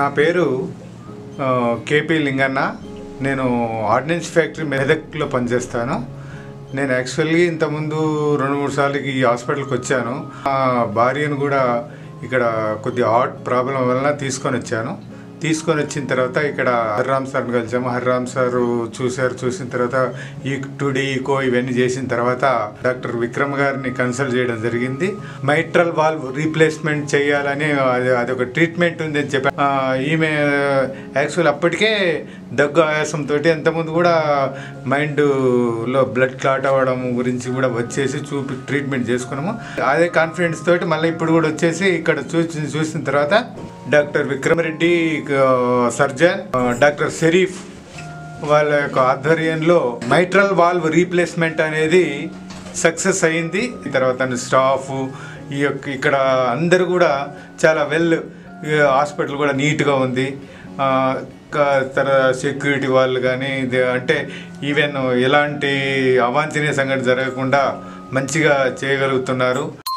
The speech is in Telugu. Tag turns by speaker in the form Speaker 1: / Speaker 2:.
Speaker 1: నా పేరు ఆ, కేపీ లింగన్న నేను ఆర్డినెన్స్ ఫ్యాక్టరీ మెదక్లో పనిచేస్తాను నేను యాక్చువల్లీ ఇంతకుముందు రెండు మూడు సార్లకి ఈ హాస్పిటల్కి వచ్చాను మా భార్యను కూడా ఇక్కడ కొద్దిగా హార్ట్ ప్రాబ్లం వలన తీసుకొని వచ్చాను తీసుకొని వచ్చిన తర్వాత ఇక్కడ హరిరామ్ సార్ని కలిసాము హరిరామ్ సార్ చూశారు చూసిన తర్వాత ఈ టుడి ఈకో ఇవన్నీ చేసిన తర్వాత డాక్టర్ విక్రమ్ గారిని కన్సల్ట్ చేయడం జరిగింది మైట్రల్ వాల్వ్ రీప్లేస్మెంట్ చేయాలని అది అదొక ట్రీట్మెంట్ ఉంది అని చెప్పి ఆ, ఈమె యాక్చువల్ అప్పటికే దగ్గు ఆయాసంతో ఎంతమంది కూడా మైండ్లో బ్లడ్ క్లాట్ అవ్వడం గురించి కూడా వచ్చేసి చూపి ట్రీట్మెంట్ చేసుకున్నాము అదే కాన్ఫిడెన్స్ తోటి మళ్ళీ ఇప్పుడు కూడా వచ్చేసి ఇక్కడ చూసి చూసిన తర్వాత doctor Vikramareddy surgeon doctor Sharif వాళ్ళ యొక్క ఆధ్వర్యంలో మైట్రల్ వాల్వ్ రీప్లేస్మెంట్ అనేది సక్సెస్ అయింది తర్వాత స్టాఫ్ ఈ యొక్క ఇక్కడ అందరూ కూడా చాలా వెల్ హాస్పిటల్ కూడా నీట్గా ఉంది ఆ, క- తర్వాత సెక్యూరిటీ వాళ్ళు కానీ ఇది అంటే ఈవెన్ ఎలాంటి అవాంఛనీయ సంఘటన జరగకుండా మంచిగా చేయగలుగుతున్నారు